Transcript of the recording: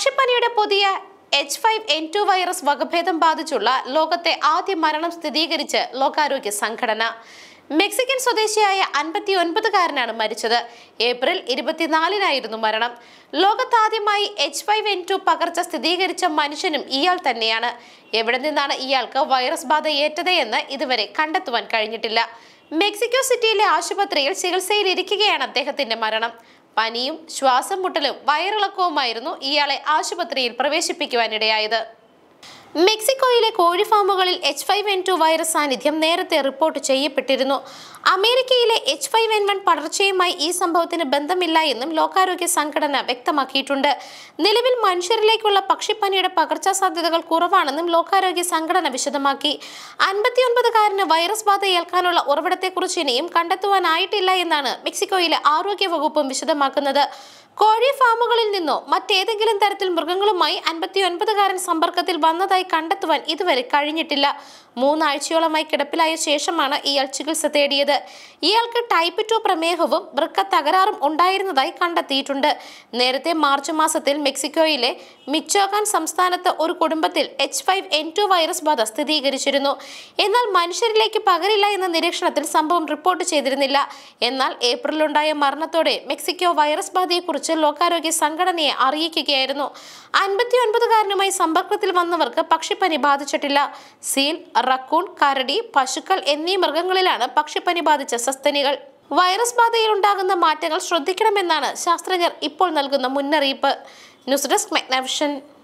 പക്ഷിപ്പനിയുടെ പുതിയ H five N two virus വകഭേദം ബാധിച്ചുള്ള ലോകത്തെ ആദ്യ മരണം സ്ഥിരീകരിച്ച് ലോകാരോഗ്യ സംഘടന മെക്സിക്കൻ സ്വദേശിയായ അൻപത്തി ഒൻപതുകാരനാണ് മരിച്ചത് ഏപ്രിൽ ഇരുപത്തിനാലിനായിരുന്നു മരണം ലോകത്താദ്യമായി എച്ച് ഫൈവ് എൻ ടു പകർച്ച സ്ഥിരീകരിച്ച മനുഷ്യനും ഇയാൾ തന്നെയാണ് എവിടെ നിന്നാണ് ഇയാൾക്ക് വൈറസ് ബാധ ഏറ്റത് എന്ന് ഇതുവരെ കണ്ടെത്തുവാൻ കഴിഞ്ഞിട്ടില്ല മെക്സിക്കോ സിറ്റിയിലെ ആശുപത്രിയിൽ ചികിത്സയിലിരിക്കുകയാണ് അദ്ദേഹത്തിന്റെ മരണം പനിയും ശ്വാസം മുട്ടലും വയറിളക്കവുമായിരുന്നു ഇയാളെ ആശുപത്രിയിൽ പ്രവേശിപ്പിക്കുവാനിടയായത് മെക്സിക്കോയിലെ കോഴി ഫാമുകളിൽ H five N two virus സാന്നിധ്യം നേരത്തെ റിപ്പോർട്ട് ചെയ്യപ്പെട്ടിരുന്നു അമേരിക്കയിലെ എച്ച് ഫൈവ് എൻ വൺ പടർച്ചയുമായി ഈ സംഭവത്തിന് ബന്ധമില്ല എന്നും ലോകാരോഗ്യ സംഘടന വ്യക്തമാക്കിയിട്ടുണ്ട് നിലവിൽ മനുഷ്യരിലേക്കുള്ള പക്ഷിപ്പനിയുടെ പകർച്ചാ സാധ്യതകൾ കുറവാണെന്നും ലോകാരോഗ്യ സംഘടന വിശദമാക്കി അൻപത്തിയൊൻപതുകാരന് വൈറസ് ബാധ ഏൽക്കാനുള്ള ഉറവിടത്തെക്കുറിച്ച് ഇനിയും കണ്ടെത്തുവാനായിട്ടില്ല എന്നാണ് മെക്സിക്കോയിലെ ആരോഗ്യ വകുപ്പും വിശദമാക്കുന്നത് കോഴി ഫാമുകളിൽ നിന്നോ മറ്റേതെങ്കിലും തരത്തിൽ മൃഗങ്ങളുമായി അൻപത്തി ഒൻപതുകാരൻ സമ്പർക്കത്തിൽ വന്നതായി കണ്ടെത്തുവാൻ ഇതുവരെ കഴിഞ്ഞിട്ടില്ല മൂന്നാഴ്ചയോളമായി കിടപ്പിലായ ശേഷമാണ് ഇയാൾ ചികിത്സ തേടിയത് ഇയാൾക്ക് ടൈപ്പ് ടു പ്രമേഹവും വൃക്ക തകരാറും ഉണ്ടായിരുന്നതായി കണ്ടെത്തിയിട്ടുണ്ട് നേരത്തെ മാർച്ച് മാസത്തിൽ മെക്സിക്കോയിലെ മിച്ചോഗാൻ സംസ്ഥാനത്ത് ഒരു കുടുംബത്തിൽ H five N two virus ബാധ സ്ഥിരീകരിച്ചിരുന്നു എന്നാൽ മനുഷ്യരിലേക്ക് പകരില്ല എന്ന നിരീക്ഷണത്തിൽ സംഭവം റിപ്പോർട്ട് ചെയ്തിരുന്നില്ല എന്നാൽ ഏപ്രിലുണ്ടായ മരണത്തോടെ മെക്സിക്കോ വൈറസ് ബാധയെക്കുറിച്ച് ലോകാരോഗ്യ സംഘടനയെ അറിയിക്കുകയായിരുന്നു അൻപത്തി ഒൻപതുകാരനുമായി സമ്പർക്കത്തിൽ വന്നവർക്ക് പക്ഷിപ്പനി ബാധിച്ചിട്ടില്ല സീൽ റക്കൂൺ കരടി പശുക്കൾ എന്നീ മൃഗങ്ങളിലാണ് പക്ഷിപ്പനി ബാധിച്ച സസ്തനികൾ വൈറസ് ബാധയിൽ ഉണ്ടാകുന്ന മാറ്റങ്ങൾ ശ്രദ്ധിക്കണമെന്നാണ് ശാസ്ത്രജ്ഞർ ഇപ്പോൾ നൽകുന്ന മുന്നറിയിപ്പ് ന്യൂസ് ഡെസ്ക് മെഗ്നാവിഷൻ